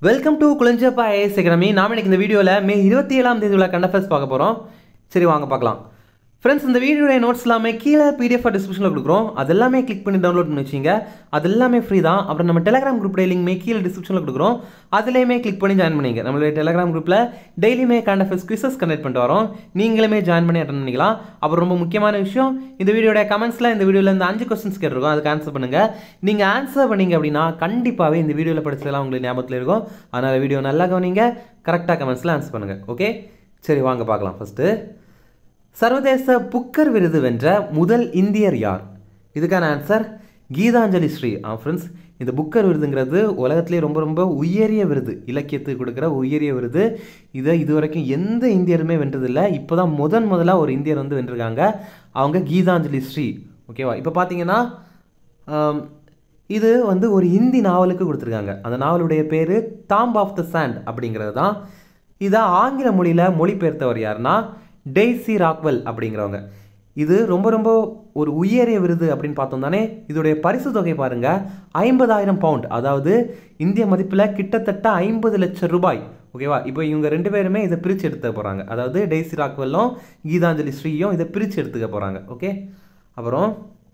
welcome to Kulanjiappa IAS academy நாம இன்னைக்கு இந்த வீடியோவில் மே இருபத்தி ஏழாம் தேதி உள்ள கண்டஃபர்ஸ் பார்க்க போகிறோம் சரி வாங்க பார்க்கலாம் ஃப்ரெண்ட்ஸ் இந்த வீடியோடைய நோட்ஸ் எல்லாமே கீழே பிடிஎஃப் டிஸ்கிரிப்ஷனில் கொடுக்குறோம் அது எல்லாமே கிளிக் பண்ணி டவுன்லோட் பண்ணி வச்சிங்க அது எல்லாமே ஃப்ரீ தான் அப்புறம் நம்ம டெலிகிராம் குரூப் லிங்க்மே கீழே டிஸ்கிரிப்ஷனில் கொடுக்குறோம் அதுலேயுமே கிளிக் பண்ணி ஜாயின் பண்ணிங்க நம்மளுடைய டெலிகிராம் குரூப்பில் டெய்லியுமே கண்டஃபர்ஸ் குவிசஸ் கண்டக்ட் பண்ணிட்டு வரோம் நீங்களுமே ஜாயின் பண்ணி அட்டன் பண்ணிக்கலாம் அப்புறம் ரொம்ப முக்கியமான விஷயம் இந்த வீடியோட கமெண்ட்ஸில் இந்த வீடியோவில் இந்த அஞ்சு கொஸ்டின்ஸ் கேட்டிருக்கோம் அதுக்கு ஆன்சர் பண்ணுங்கள் நீங்கள் ஆன்சர் பண்ணீங்க அப்படின்னா கண்டிப்பாகவே இந்த வீடியோவில் படிச்சதெல்லாம் உங்களுக்கு ஞாபகத்தில் இருக்கும் அதனால் வீடியோ நல்லா கவனிங்க கரெக்டாக கமெண்ட்ஸில் ஆன்சர் பண்ணுங்கள் ஓகே சரி வாங்க பார்க்கலாம் ஃபஸ்ட்டு சர்வதேச புக்கர் விருது வென்ற முதல் இந்தியர் யார் இதுக்கான ஆன்சர் கீதாஞ்சலி ஸ்ரீ ஆ ஃப்ரெண்ட்ஸ் இந்த புக்கர் விருதுங்கிறது உலகத்திலே ரொம்ப ரொம்ப உயரிய விருது இலக்கியத்துக்கு கொடுக்குற உயரிய விருது இதை இதுவரைக்கும் எந்த இந்தியருமே வென்றதில்லை இப்போ தான் முதன் முதலாக ஒரு இந்தியர் வந்து வென்றிருக்காங்க அவங்க கீதாஞ்சலி ஸ்ரீ ஓகேவா இப்போ பார்த்தீங்கன்னா ஆம், இது வந்து ஒரு ஹிந்தி நாவலுக்கு கொடுத்துருக்காங்க அந்த நாவலுடைய பேர் டாம்ப் ஆஃப் த சாண்ட் அப்படிங்கிறது தான் இதை ஆங்கில மொழியில் மொழிபெயர்த்தவர் யாருன்னா டெய்சி ராக்வெல் அப்படிங்கிறவங்க இது ரொம்ப ரொம்ப ஒரு உயரிய விருது அப்படின்னு பார்த்தோம் தானே இதோடைய பரிசு தொகை பாருங்க ஐம்பதாயிரம் பவுண்ட் அதாவது இந்திய மதிப்பில் கிட்டத்தட்ட ஐம்பது லட்சம் ரூபாய் ஓகேவா இப்போ இவங்க ரெண்டு பேருமே இதை பிரித்து எடுத்துக்க போகிறாங்க அதாவது டெய்சி ராக்வெல்லும் கீதாஞ்சலி ஸ்ரீயும் இதை பிரித்து எடுத்துக்க போகிறாங்க ஓகே அப்புறம்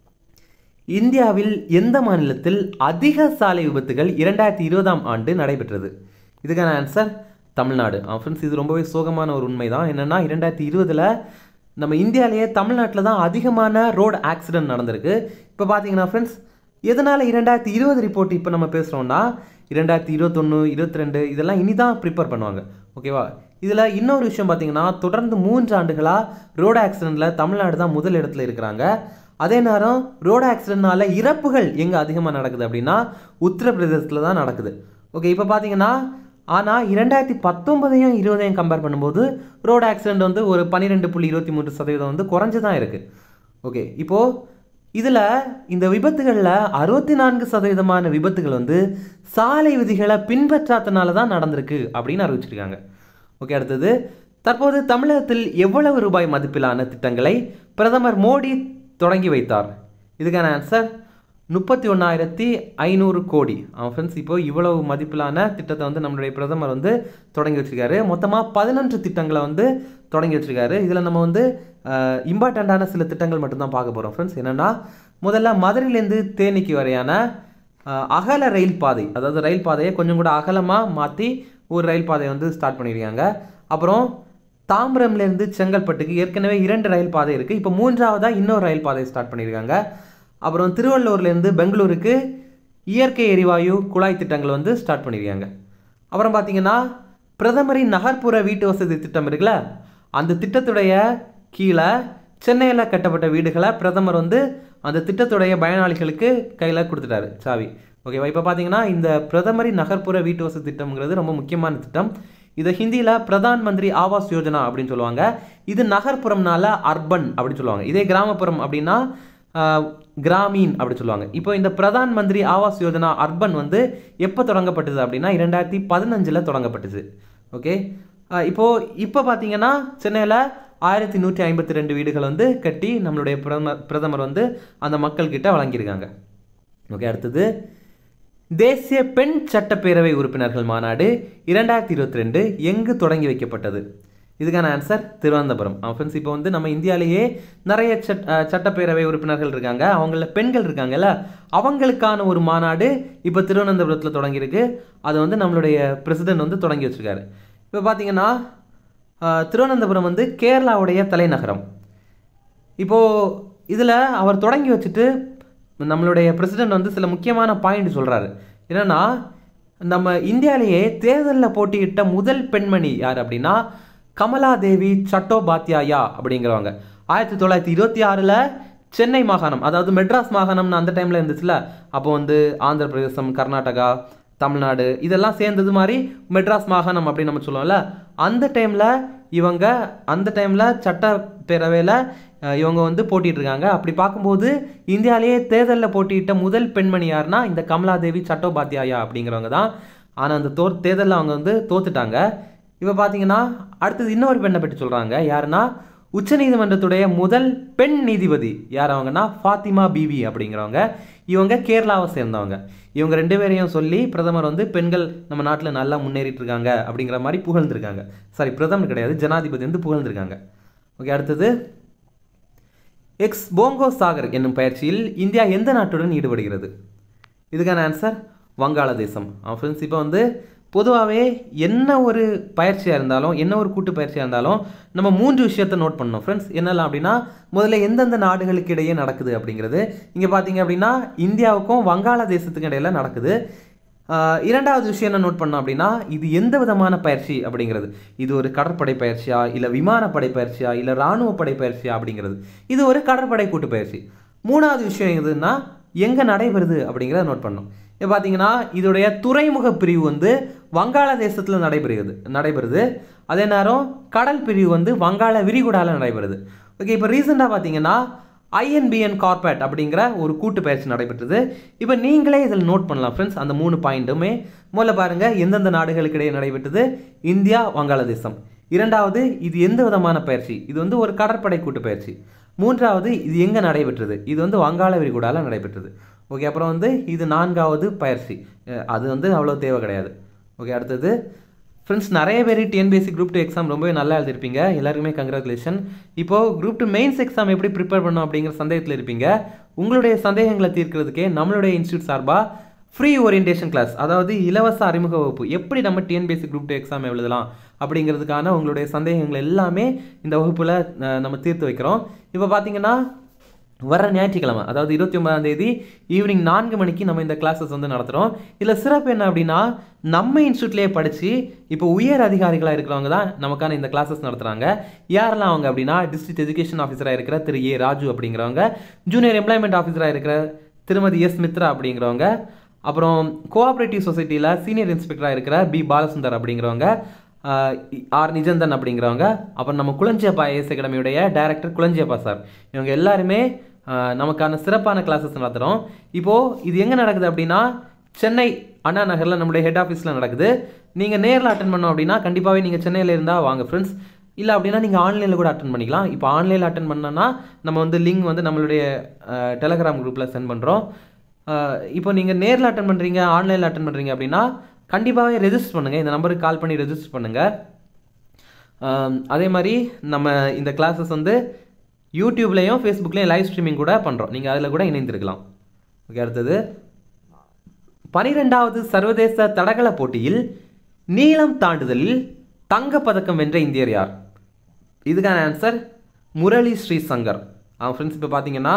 இந்தியாவில் எந்த மாநிலத்தில் அதிக சாலை விபத்துகள் இரண்டாயிரத்தி இருபதாம் ஆண்டு நடைபெற்றது இதுக்கான ஆன்சர் தமிழ்நாடு ஃப்ரெண்ட்ஸ் இது ரொம்பவே சோகமான ஒரு உண்மை தான் என்னென்னா இரண்டாயிரத்தி இருபதில் நம்ம இந்தியாவிலேயே தமிழ்நாட்டில் தான் அதிகமான ரோடு ஆக்சிடென்ட் நடந்திருக்கு இப்போ பார்த்தீங்கன்னா ஃப்ரெண்ட்ஸ் எதனால் இரண்டாயிரத்தி இருபது ரிப்போர்ட் இப்போ நம்ம பேசுகிறோம்னா இரண்டாயிரத்தி இருபத்தொன்று இருபத்தி ரெண்டு இதெல்லாம் இனி தான் ப்ரிப்பேர் பண்ணுவாங்க ஓகேவா இதில் இன்னொரு விஷயம் பார்த்தீங்கன்னா தொடர்ந்து மூன்று ஆண்டுகளாக ரோடு ஆக்சிடெண்ட்டில் தமிழ்நாடு தான் முதல் இடத்துல இருக்கிறாங்க அதே நேரம் ரோடு ஆக்சிடென்ட்னால இறப்புகள் எங்கே அதிகமாக நடக்குது அப்படின்னா உத்தரப்பிரதேசத்தில் தான் நடக்குது ஓகே இப்போ பார்த்தீங்கன்னா ஆனால் இரண்டாயிரத்தி பத்தொன்பதையும் இருபதையும் கம்பேர் பண்ணும்போது ரோடு ஆக்சிடென்ட் வந்து ஒரு பன்னிரெண்டு புள்ளி இருபத்தி மூன்று சதவீதம் வந்து குறைஞ்சு தான் இருக்குது ஓகே இப்போது இதில் இந்த விபத்துகளில் அறுபத்தி நான்கு சதவீதமான விபத்துகள் வந்து சாலை விதிகளை பின்பற்றாதனால தான் நடந்திருக்கு அப்படின்னு அறிவிச்சிருக்காங்க ஓகே அடுத்தது தற்போது தமிழகத்தில் எவ்வளவு ரூபாய் மதிப்பிலான திட்டங்களை பிரதமர் மோடி தொடங்கி வைத்தார் இதுக்கான ஆன்சர் முப்பத்தி ஒன்றாயிரத்தி ஐநூறு கோடி அவன் ஃப்ரெண்ட்ஸ் இப்போ இவ்வளவு மதிப்பிலான திட்டத்தை வந்து நம்மளுடைய பிரதமர் வந்து தொடங்கி வச்சிருக்காரு மொத்தமாக பதினொன்று திட்டங்களை வந்து தொடங்கி வச்சிருக்காரு இதில் நம்ம வந்து இம்பார்ட்டண்ட்டான சில திட்டங்கள் மட்டும்தான் பார்க்க போகிறோம் ஃப்ரெண்ட்ஸ் என்னென்னா முதல்ல மதுரையிலேருந்து தேனிக்கு வரையான அஹ், அகல ரயில் பாதை அதாவது ரயில் பாதையை கொஞ்சம் கூட அகலமாக மாற்றி ஒரு ரயில் பாதையை வந்து ஸ்டார்ட் பண்ணியிருக்காங்க அப்புறம் தாம்பரம்லேருந்து செங்கல்பட்டுக்கு ஏற்கனவே இரண்டு ரயில் பாதை இருக்குது இப்போ மூன்றாவதாக இன்னொரு ரயில் பாதை ஸ்டார்ட் பண்ணியிருக்காங்க அப்புறம் திருவள்ளூர்லேருந்து பெங்களூருக்கு இயற்கை எரிவாயு குழாய் திட்டங்கள் வந்து ஸ்டார்ட் பண்ணியிருக்காங்க அப்புறம் பார்த்தீங்கன்னா பிரதமரின் நகர்ப்புற வீட்டு வசதி திட்டம் இருக்குல்ல அந்த திட்டத்துடைய கீழே சென்னையில் கட்டப்பட்ட வீடுகளை பிரதமர் வந்து அந்த திட்டத்துடைய பயனாளிகளுக்கு கையில் கொடுத்துட்டாரு சாவி ஓகேவா இப்போ பார்த்தீங்கன்னா இந்த பிரதமரின் நகர்ப்புற வீட்டு வசதி திட்டம்ங்கிறது ரொம்ப முக்கியமான திட்டம் இதை ஹிந்தியில் பிரதான் மந்திரி ஆவாஸ் யோஜனா அப்படின்னு சொல்லுவாங்க இது நகர்ப்புறம்னால அர்பன் அப்படின்னு சொல்லுவாங்க இதே கிராமப்புறம் அப்படின்னா ஆஹ், கிராமீன் அப்படி சொல்லுவாங்க இப்போ இந்த பிரதான் மந்திரி ஆவாஸ் யோஜனா அர்பன் வந்து எப்போ தொடங்கப்பட்டது அப்படின்னா இரண்டாயிரத்தி பதினஞ்சில் தொடங்கப்பட்டுச்சு ஓகே இப்போ இப்போ பார்த்தீங்கன்னா சென்னையில் ஆயிரத்தி நூற்றி ஐம்பத்தி ரெண்டு வீடுகள் வந்து கட்டி நம்மளுடைய பிரதமர் பிரதமர் வந்து அந்த மக்கள்கிட்ட வழங்கியிருக்காங்க ஓகே அடுத்தது தேசிய பெண் சட்டப்பேரவை உறுப்பினர்கள் மாநாடு இரண்டாயிரத்தி இருபத்தி ரெண்டு எங்கு தொடங்கி வைக்கப்பட்டது இதுக்கான ஆன்சர் திருவனந்தபுரம் ஃப்ரெண்ட்ஸ் இப்போ வந்து நம்ம இந்தியாவிலேயே நிறைய சட் அஹ் சட்டப்பேரவை உறுப்பினர்கள் இருக்காங்க அவங்கள பெண்கள் இருக்காங்கல்ல அவங்களுக்கான ஒரு மாநாடு இப்போ திருவனந்தபுரத்தில் தொடங்கியிருக்கு அதை வந்து நம்மளுடைய பிரசிடென்ட் வந்து தொடங்கி வச்சிருக்காரு இப்போ பார்த்தீங்கன்னா அஹ், திருவனந்தபுரம் வந்து கேரளாவுடைய தலைநகரம் இப்போது இதில் அவர் தொடங்கி வச்சுட்டு நம்மளுடைய பிரசிடென்ட் வந்து சில முக்கியமான பாயிண்ட் சொல்கிறாரு என்னன்னா நம்ம இந்தியாவிலேயே தேர்தலில் போட்டியிட்ட முதல் பெண்மணி யார் அப்படின்னா கமலாதேவி சட்டோபாத்யாயா அப்படிங்கிறவங்க ஆயிரத்தி தொள்ளாயிரத்தி இருபத்தி ஆறில் சென்னை மாகாணம் அதாவது மெட்ராஸ் மாகாணம்னு அந்த டைமில் இருந்துச்சுல அப்போ வந்து ஆந்திர பிரதேசம் கர்நாடகா தமிழ்நாடு இதெல்லாம் சேர்ந்தது மாதிரி மெட்ராஸ் மாகாணம் அப்படின்னு நம்ம சொல்லுவோம்ல அந்த டைமில் இவங்க அந்த டைமில் சட்டப்பேரவையில் அஹ், இவங்க வந்து போட்டிட்டு இருக்காங்க அப்படி பார்க்கும்போது இந்தியாவிலேயே தேர்தலில் போட்டியிட்ட முதல் பெண்மணி யாருன்னா இந்த கமலாதேவி சட்டோபாத்யாயா அப்படிங்கிறவங்க தான் ஆனால் அந்த தோர் தேர்தலில் அவங்க வந்து தோத்துட்டாங்க இப்போ பார்த்தீங்கன்னா அடுத்தது இன்னொரு பெண்ணை பற்றி சொல்கிறாங்க யாருன்னா உச்சநீதிமன்றத்துடைய முதல் பெண் நீதிபதி யார் அவங்கன்னா ஃபாத்திமா பிவி அப்படிங்கிறவங்க இவங்க கேரளாவை சேர்ந்தவங்க இவங்க ரெண்டு பேரையும் சொல்லி பிரதமர் வந்து பெண்கள் நம்ம நாட்டில் நல்லா முன்னேறிட்டு இருக்காங்க அப்படிங்கிற மாதிரி புகழ்ந்திருக்காங்க சாரி பிரதமர் கிடையாது ஜனாதிபதி வந்து புகழ்ந்திருக்காங்க ஓகே அடுத்தது எக்ஸ் போங்கோ சாகர் என்னும் பயிற்சியில் இந்தியா எந்த நாட்டுடன் ஈடுபடுகிறது இதுக்கான ஆன்சர் வங்காளதேசம் ஃப்ரெண்ட்ஸ் இப்போ வந்து பொதுவாகவே என்ன ஒரு பயிற்சியாக இருந்தாலும் என்ன ஒரு கூட்டு பயிற்சியாக இருந்தாலும் நம்ம மூன்று விஷயத்தை நோட் பண்ணணும் ஃப்ரெண்ட்ஸ் என்னெல்லாம் அப்படின்னா முதல்ல எந்தெந்த நாடுகளுக்கு இடையே நடக்குது அப்படிங்கிறது இங்கே பார்த்தீங்க அப்படின்னா இந்தியாவுக்கும் வங்காளதேசத்துக்கும் இடையில நடக்குது ஆஹ் இரண்டாவது விஷயம் என்ன நோட் பண்ணோம் அப்படின்னா இது எந்த விதமான பயிற்சி அப்படிங்கிறது இது ஒரு கடற்படை பயிற்சியா இல்லை விமானப்படை பயிற்சியா இல்லை இராணுவ படை பயிற்சியா அப்படிங்கிறது இது ஒரு கடற்படை கூட்டு பயிற்சி மூணாவது விஷயம் எதுன்னா எங்கே நடைபெறுது அப்படிங்கிறத நோட் பண்ணோம் இப்போ பார்த்தீங்கன்னா இதோடைய துறைமுக பிரிவு வந்து வங்காளதேசத்தில் நடைபெறுகிறது நடைபெறுது அதே நேரம் கடல் பிரிவு வந்து வங்காள விரிகுடாவில் நடைபெறுது ஓகே இப்போ ரீசெண்டாக பார்த்தீங்கன்னா ஐஎன்பிஎன் கார்பரேட் அப்படிங்கிற ஒரு கூட்டு பயிற்சி நடைபெற்றது இப்போ நீங்களே இதில் நோட் பண்ணலாம் ஃப்ரெண்ட்ஸ் அந்த மூணு பாயிண்ட்டுமே முதல்ல பாருங்க எந்தெந்த நாடுகளுக்கு இடையே நடைபெற்றது இந்தியா வங்காளதேசம் இரண்டாவது இது எந்த விதமான பயிற்சி இது வந்து ஒரு கடற்படை கூட்டு பயிற்சி மூன்றாவது இது எங்கே நடைபெற்றது இது வந்து வங்காள விரிகுடாவில் நடைபெற்றது ஓகே அப்புறம் வந்து இது நான்காவது பயிற்சி அஹ் அது வந்து அவ்வளோ தேவை கிடையாது ஓகே அடுத்தது ஃப்ரெண்ட்ஸ் நிறைய பேர் டிஎன்பிஎஸ்சி குரூப் டூ எக்ஸாம் ரொம்பவே நல்லா எழுதிருப்பீங்க எல்லாருக்குமே கங்க்ராச்சுலேஷன் இப்போது குரூப் டூ மெயின்ஸ் எக்ஸாம் எப்படி ப்ரிப்பேர் பண்ணணும் அப்படிங்கிற சந்தேகத்தில் இருப்பீங்க உங்களுடைய சந்தேகங்களை தீர்க்கிறதுக்கே நம்மளுடைய இன்ஸ்டியூட் சார்பாக ஃப்ரீ ஓரியன்டேஷன் கிளாஸ் அதாவது இலவச அறிமுக வகுப்பு எப்படி நம்ம டிஎன்பிஎஸ்சி குரூப் டூ எக்ஸாம் எழுதலாம் அப்படிங்கிறதுக்கான உங்களுடைய சந்தேகங்கள் எல்லாமே இந்த வகுப்பில் நம்ம தீர்த்து வைக்கிறோம் இப்போ பார்த்தீங்கன்னா வர ஞாயிற்றுக்கிழமை அதாவது இருபத்தி ஒன்பதாம் தேதி ஈவினிங் நான்கு மணிக்கு நம்ம இந்த கிளாஸஸ் வந்து நடத்துகிறோம் இதில் சிறப்பு என்ன அப்படின்னா நம்ம இன்ஸ்டியூட்லேயே படித்து இப்போ உயர் அதிகாரிகளாக இருக்கிறவங்க தான் நமக்கான இந்த கிளாஸஸ் நடத்துகிறாங்க யாரெல்லாம் அவங்க அப்படின்னா டிஸ்ட்ரிக்ட் எஜுகேஷன் ஆஃபீஸராக இருக்கிற திரு ஏ ராஜு அப்படிங்கிறவங்க ஜூனியர் எம்ப்ளாய்மெண்ட் ஆஃபீஸராக இருக்கிற திருமதி எஸ் மித்ரா அப்படிங்கிறவங்க அப்புறம் கோஆப்ரேட்டிவ் சொசைட்டியில் சீனியர் இன்ஸ்பெக்டராக இருக்கிற பி பாலசுந்தர் அப்படிங்கிறவங்க ஆஹ் ஆர் நிஜந்தன் அப்படிங்கிறவங்க அப்புறம் நம்ம குளஞ்சியப்பா ஐஎஸ் அகாடமியுடைய டைரக்டர் குளஞ்சியப்பா சார் இவங்க எல்லாருமே ஆஹ் நமக்கான சிறப்பான கிளாஸஸ் நடத்துகிறோம் இப்போது இது எங்கே நடக்குது அப்படின்னா சென்னை அண்ணா நகரில் நம்மளுடைய ஹெட் ஆஃபீஸில் நடக்குது நீங்கள் நேரில் அட்டன் பண்ணோம் அப்படின்னா கண்டிப்பாகவே நீங்கள் சென்னையில் இருந்தால் வாங்க ஃப்ரெண்ட்ஸ் இல்லை அப்படின்னா நீங்கள் ஆன்லைனில் கூட அட்டன் பண்ணிக்கலாம் இப்போ ஆன்லைனில் அட்டன் பண்ணோன்னா நம்ம வந்து லிங்க் வந்து நம்மளுடைய டெலகிராம் குரூப்பில் சென்ட் பண்ணுறோம் இப்போ நீங்கள் நேரில் அட்டன் பண்ணுறீங்க ஆன்லைனில் அட்டன் பண்ணுறீங்க அப்படின்னா கண்டிப்பாகவே ரெஜிஸ்டர் பண்ணுங்கள் இந்த நம்பருக்கு கால் பண்ணி ரெஜிஸ்டர் பண்ணுங்கள் அதே மாதிரி நம்ம இந்த கிளாஸஸ் வந்து யூடியூப்லேயும் ஃபேஸ்புக்லேயும் லைவ் ஸ்ட்ரீமிங் கூட பண்ணுறோம் நீங்கள் அதில் கூட இணைந்திருக்கலாம் ஓகே அடுத்தது பனிரெண்டாவது சர்வதேச தடகள போட்டியில் நீளம் தாண்டுதலில் தங்கப்பதக்கம் வென்ற இந்தியர் யார் இதுக்கான ஆன்சர் முரளி ஸ்ரீ சங்கர் அவன் ஃப்ரெண்ட்ஸ் இப்போ பார்த்தீங்கன்னா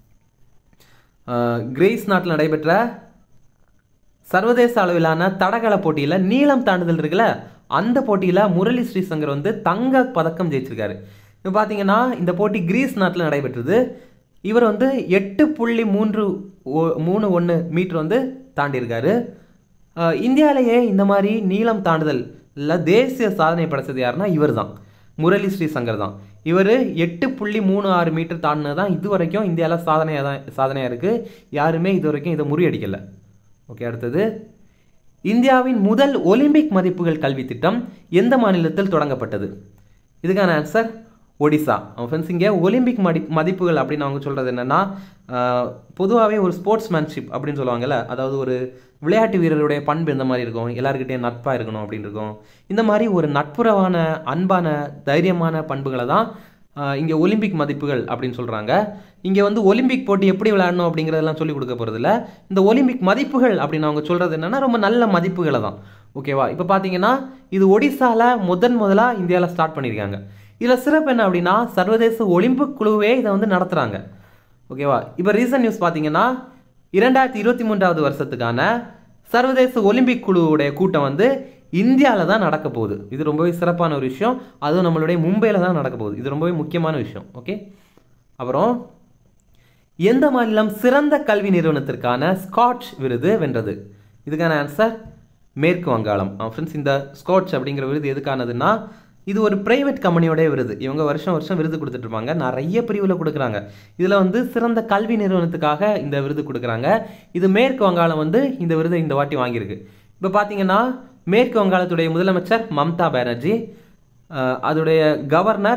கிரேஸ் நாட்டில் நடைபெற்ற சர்வதேச அளவிலான தடகள போட்டியில் நீளம் தாண்டுதல் இருக்குல்ல அந்த போட்டியில் முரளி ஸ்ரீசங்கர் வந்து தங்க பதக்கம் ஜெயிச்சிருக்காரு இப்போ பார்த்தீங்கன்னா இந்த போட்டி கிரீஸ் நாட்டில் நடைபெற்றது இவர் வந்து எட்டு புள்ளி மூன்று ஒ- மூணு ஒன்று மீட்டர் வந்து தாண்டியிருக்காரு அஹ் இந்தியாவிலேயே இந்த மாதிரி நீளம் தாண்டுதல் இல்லை தேசிய சாதனை படைச்சது யாருன்னா இவர் தான் முரளி ஸ்ரீசங்கர் தான் இவர் எட்டு புள்ளி மூணு ஆறு மீட்டர் தாண்டினது தான் இது வரைக்கும் இந்தியாவில் சாதனையாக தான் சாதனையாக இருக்குது யாருமே இது வரைக்கும் இதை முறியடிக்கலை ஓகே அடுத்தது இந்தியாவின் முதல் ஒலிம்பிக் மதிப்புகள் கல்வி திட்டம் எந்த மாநிலத்தில் தொடங்கப்பட்டது இதுக்கான ஆன்சர் ஒடிசா ஃப்ரெண்ட்ஸ் இங்கே ஒலிம்பிக் மதி மதிப்புகள் அப்படின்னு அவங்க சொல்கிறது என்னென்னா பொதுவாகவே ஒரு ஸ்போர்ட்ஸ்மேன்ஷிப் அப்படின்னு சொல்லுவாங்கல்ல அதாவது ஒரு விளையாட்டு வீரருடைய பண்பு இந்த மாதிரி இருக்கும் எல்லாருக்கிட்டையும் நட்பாக இருக்கணும் அப்படின்னு இருக்கும் இந்த மாதிரி ஒரு நட்புறவான அன்பான தைரியமான பண்புகளை தான் இங்கே ஒலிம்பிக் மதிப்புகள் அப்படின்னு சொல்கிறாங்க இங்கே வந்து ஒலிம்பிக் போட்டி எப்படி விளையாடணும் அப்படிங்கிறதெல்லாம் சொல்லிக் கொடுக்க போகிறதில்ல இந்த ஒலிம்பிக் மதிப்புகள் அப்படின்னு அவங்க சொல்கிறது என்னென்னா ரொம்ப நல்ல மதிப்புகளை தான் ஓகேவா இப்போ பார்த்தீங்கன்னா இது ஒடிசாவில் முதன் முதலாக இந்தியாவில் ஸ்டார்ட் பண்ணியிருக்காங்க இதில் சிறப்பு என்ன அப்படின்னா சர்வதேச ஒலிம்பிக் குழுவே இதை வந்து நடத்துகிறாங்க ஓகேவா இப்போ ரீசன்ட் நியூஸ் பார்த்தீங்கன்னா இரண்டாயிரத்தி இருபத்தி மூன்றாவது வருஷத்துக்கான சர்வதேச ஒலிம்பிக் குழுவுடைய கூட்டம் வந்து இந்தியாவில் தான் நடக்க போகுது இது ரொம்பவே சிறப்பான ஒரு விஷயம் அதுவும் நம்மளுடைய மும்பையில் தான் நடக்க போகுது இது ரொம்பவே முக்கியமான விஷயம் ஓகே அப்புறம் எந்த மாநிலம் சிறந்த கல்வி நிறுவனத்திற்கான ஸ்காட்ச் விருது வென்றது இதுக்கான ஆன்சர் மேற்கு வங்காளம் ஃப்ரெண்ட்ஸ் இந்த ஸ்காட்ச் அப்படிங்கிற விருது எதுக்கானதுன்னா இது ஒரு பிரைவேட் கம்பெனியோட விருது இவங்க வருஷம் வருஷம் விருது கொடுத்துட்டு இருப்பாங்க நிறைய பிரிவில் கொடுக்குறாங்க இதில் வந்து சிறந்த கல்வி நிறுவனத்துக்காக இந்த விருது கொடுக்குறாங்க இது மேற்கு வங்காளம் வந்து இந்த விருதை இந்த வாட்டி வாங்கியிருக்கு இப்போ பார்த்தீங்கன்னா மேற்கு வங்காளத்துடைய முதலமைச்சர் மம்தா பானர்ஜி அஹ், அதோடைய கவர்னர்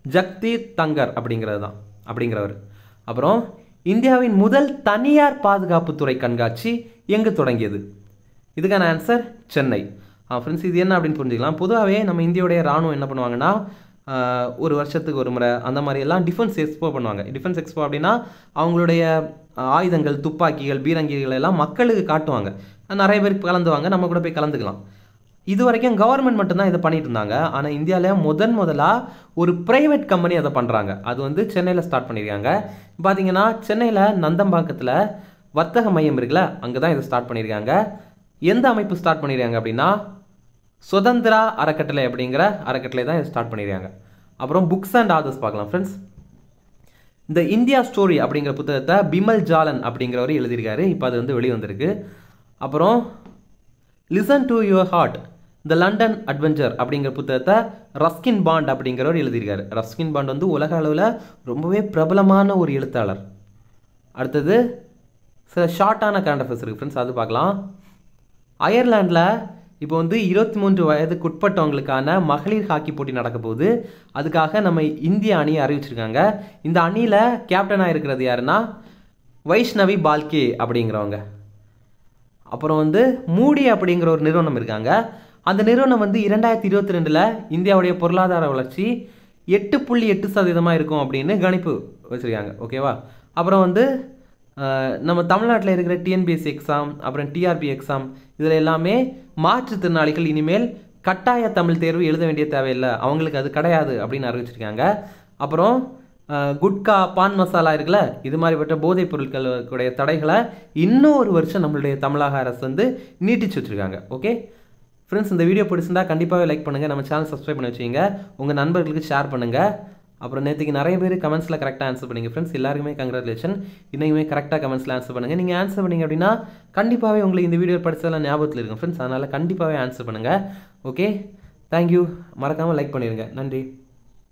ஜக்தீப் தங்கர் அப்படிங்கிறது தான் அப்படிங்கிறவர் அப்புறம் இந்தியாவின் முதல் தனியார் பாதுகாப்புத்துறை கண்காட்சி எங்கு தொடங்கியது இதுக்கான ஆன்சர் சென்னை ஃப்ரெண்ட்ஸ் இது என்ன அப்படின்னு புரிஞ்சுக்கலாம் பொதுவாகவே நம்ம இந்தியோடைய ராணுவம் என்ன பண்ணுவாங்கன்னா ஆஹ், ஒரு வருஷத்துக்கு ஒரு முறை அந்த மாதிரி எல்லாம் டிஃபென்ஸ் எக்ஸ்போ பண்ணுவாங்க டிஃபென்ஸ் எக்ஸ்போ அப்படின்னா அவங்களுடைய ஆஹ், ஆயுதங்கள் துப்பாக்கிகள் பீரங்கிகள் எல்லாம் மக்களுக்கு காட்டுவாங்க நிறைய பேர் கலந்துவாங்க நம்ம கூட போய் கலந்துக்கலாம் இது வரைக்கும் கவர்மெண்ட் மட்டும்தான் இதை பண்ணிட்டு இருந்தாங்க ஆனால் இந்தியாவில் முதன் முதலாக ஒரு ப்ரைவேட் கம்பெனி அதை பண்ணுறாங்க அது வந்து சென்னையில் ஸ்டார்ட் பண்ணியிருக்காங்க பார்த்தீங்கன்னா சென்னையில் நந்தம்பாக்கத்தில் வர்த்தக மையம் இருக்குல்ல அங்கே தான் இதை ஸ்டார்ட் பண்ணியிருக்காங்க எந்த அமைப்பு ஸ்டார்ட் பண்ணியிருக்காங்க அப்படின்னா சுதந்திரா அறக்கட்டளை அப்படிங்கிற அறக்கட்டளை தான் இதை ஸ்டார்ட் பண்ணியிருக்காங்க அப்புறம் புக்ஸ் அண்ட் ஆதர்ஸ் பார்க்கலாம் ஃப்ரெண்ட்ஸ் இந்த இந்தியா ஸ்டோரி அப்படிங்கிற புத்தகத்தை பிமல் ஜாலன் அப்படிங்கிறவர் எழுதியிருக்காரு இப்போ அது வந்து வெளியே வந்திருக்கு அப்புறம் listen to your heart the London adventure அப்படிங்கிற புத்தகத்தை ரஸ்கின் பாண்ட் அப்படிங்கிறவர் எழுதியிருக்காரு ரஸ்கின் பாண்ட் வந்து உலக அளவில் ரொம்பவே பிரபலமான ஒரு எழுத்தாளர் அடுத்தது சில ஷார்ட்டான கரண்ட் அஃபேர்ஸ் இருக்குது ஃப்ரெண்ட்ஸ் அது பார்க்கலாம் அயர்லாண்டில் இப்போ வந்து இருபத்தி மூன்று வயதுக்கு உட்பட்டவங்களுக்கான மகளிர் ஹாக்கி போட்டி நடக்க போகுது அதுக்காக நம்ம இந்திய அணியை அறிவிச்சிருக்காங்க இந்த அணியில் கேப்டனாக இருக்கிறது யாருன்னா வைஷ்ணவி பால்கே அப்படிங்கிறவங்க அப்புறம் வந்து மூடி அப்படிங்கிற ஒரு நிறுவனம் இருக்காங்க அந்த நிறுவனம் வந்து இரண்டாயிரத்தி இருபத்தி ரெண்டில் இந்தியாவுடைய பொருளாதார வளர்ச்சி எட்டு புள்ளி எட்டு சதவீதமாக இருக்கும் அப்படின்னு கணிப்பு வச்சுருக்காங்க ஓகேவா அப்புறம் வந்து அஹ், நம்ம தமிழ்நாட்டில் இருக்கிற டிஎன்பிஎஸ்சி எக்ஸாம் அப்புறம் டிஆர்பி எக்ஸாம் இதில் எல்லாமே மாற்றுத்திறனாளிகள் இனிமேல் கட்டாய தமிழ் தேர்வு எழுத வேண்டிய தேவையில்லை அவங்களுக்கு அது கிடையாது அப்படின்னு அறிவிச்சிருக்காங்க அப்புறம் அஹ், குட்கா பான் மசாலா இருக்குல்ல இது மாதிரிப்பட்ட போதைப் பொருட்களுடைய தடைகளை இன்னும் ஒரு வருஷம் நம்மளுடைய தமிழக அரசு வந்து நீட்டிச்சு வச்சுருக்காங்க ஓகே ஃப்ரெண்ட்ஸ் இந்த வீடியோ பிடிச்சிருந்தா கண்டிப்பாகவே லைக் பண்ணுங்கள் நம்ம சேனல் சப்ஸ்கிரைப் பண்ணி வச்சுக்கோங்க உங்கள் நண்பர்களுக்கு ஷேர் பண்ணுங்கள் அப்புறம் நேற்றுக்கு நிறைய பேர் கமெண்ட்ஸில் கரெக்டாக ஆன்சர் பண்ணீங்க ஃப்ரெண்ட்ஸ் எல்லாருக்குமே கங்க்ராச்சுலேஷன் இன்னைக்குமே கரெக்டாக கமெண்ட்ஸில் ஆன்சர் பண்ணுங்கள் நீங்கள் ஆன்சர் பண்ணீங்க அப்படின்னா கண்டிப்பாகவே உங்களுக்கு இந்த வீடியோ படிச்சதெல்லாம் ஞாபகத்தில் இருக்கும் ஃப்ரெண்ட்ஸ் அதனால் கண்டிப்பாகவே ஆன்சர் பண்ணுங்கள் ஓகே தேங்க்யூ மறக்காமல் லைக் பண்ணிடுங்க நன்றி